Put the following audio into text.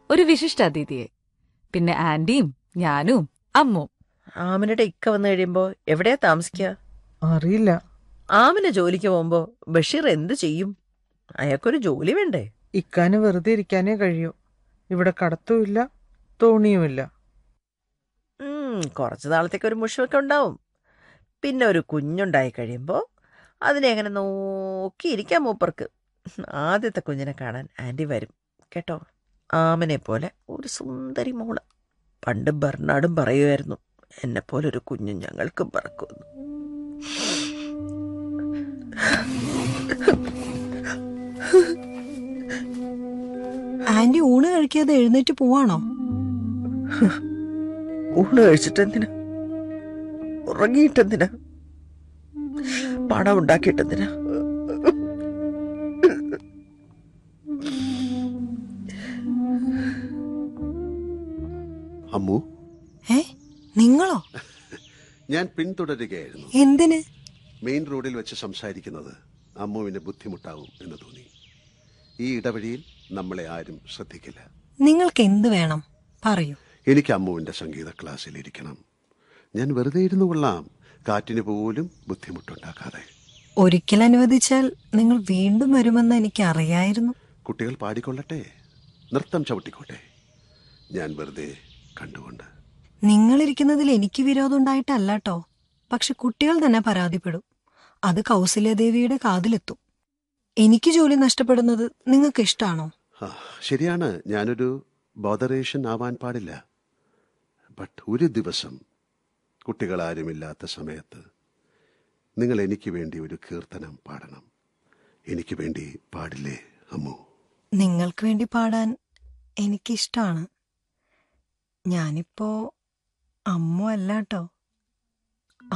ഒരു വിശിഷ്ട അതിഥിയെ പിന്നെ ആന്റിയും ഞാനും അമ്മും ആമിനയുടെ ഇക്ക വന്നു കഴിയുമ്പോ എവിടെയാ താമസിക്കുക അറിയില്ല ആമിന ജോലിക്ക് പോകുമ്പോ ബഷീർ എന്ത് ചെയ്യും അയാൾക്കൊരു ജോലി വേണ്ടേ ഇക്കാന് വെറുതെ ഇരിക്കാനേ കഴിയൂ ഇവിടെ കടത്തുമില്ല തോണിയുമില്ല ഉം, കുറച്ച് നാളത്തേക്ക് ഒരു മുഷിവൊക്കെ ഉണ്ടാവും പിന്നെ ഒരു കുഞ്ഞുണ്ടായി കഴിയുമ്പോൾ അതിനെ അങ്ങനെ നോക്കിയിരിക്കാം മൂപ്പർക്ക് ആദ്യത്തെ കുഞ്ഞിനെ കാണാൻ ആൻറ്റി വരും കേട്ടോ ആമനെ പോലെ ഒരു സുന്ദരി മോള് പണ്ട് ബർണാടും പറയുമായിരുന്നു എന്നെ പോലെ ഒരു കുഞ്ഞ് ഞങ്ങൾക്ക് പറക്കുമെന്ന് ആന്റി ഊണ് കഴിക്കാതെ എഴുന്നേറ്റ് പോവാണോ ഊണ് കഴിച്ചിട്ടെന്തിനാ ഉറങ്ങിയിട്ടെന്തിനാ പണം ഉണ്ടാക്കിയിട്ടെന്തിനാ അമ്മു ഏ നിങ്ങളോ ഞാൻ പിന്തുടരുകയായിരുന്നു എന്തിന് മെയിൻ റോഡിൽ വെച്ച് സംസാരിക്കുന്നത് അമ്മുവിന് ബുദ്ധിമുട്ടാവും എന്ന് തോന്നി ഈ ഇടവഴിയിൽ നമ്മളെ ആരും ശ്രദ്ധിക്കില്ല നിങ്ങൾക്ക് എന്ത് വേണം പറയൂ എനിക്ക് അമ്മുവിന്റെ സംഗീത ക്ലാസ്സിൽ ഇരിക്കണം ഞാൻ വെറുതെ ഇരുന്നു കൊള്ളാം കാറ്റിന് പോലും ബുദ്ധിമുട്ടുണ്ടാക്കാതെ ഒരിക്കൽ അനുവദിച്ചാൽ നിങ്ങൾ വീണ്ടും വരുമെന്ന് എനിക്ക് അറിയായിരുന്നു കുട്ടികൾ പാടിക്കൊള്ളട്ടെ നൃത്തം ചവിട്ടിക്കോട്ടെ ഞാൻ വെറുതെ കണ്ടുകൊണ്ട് നിങ്ങളിരിക്കുന്നതിൽ എനിക്ക് വിരോധം ഉണ്ടായിട്ടല്ല കേട്ടോ പക്ഷെ കുട്ടികൾ തന്നെ പരാതിപ്പെടും അത് കൗസല്യദേവിയുടെ കാതിലെത്തും എനിക്ക് ജോലി നഷ്ടപ്പെടുന്നത് നിങ്ങൾക്ക് ഇഷ്ടാണോ ആ, ശരിയാണ് ഞാനൊരു ബോധറേഷൻ ആവാൻ പാടില്ല ബട്ട് ഒരു ദിവസം കുട്ടികൾ ആരുമില്ലാത്ത സമയത്ത് നിങ്ങൾ എനിക്ക് വേണ്ടി ഒരു കീർത്തനം പാടണം എനിക്ക് വേണ്ടി പാടില്ലേ അമ്മു നിങ്ങൾക്ക് വേണ്ടി പാടാൻ എനിക്കിഷ്ടാണ് ഞാനിപ്പോ അമ്മ അല്ല കേട്ടോ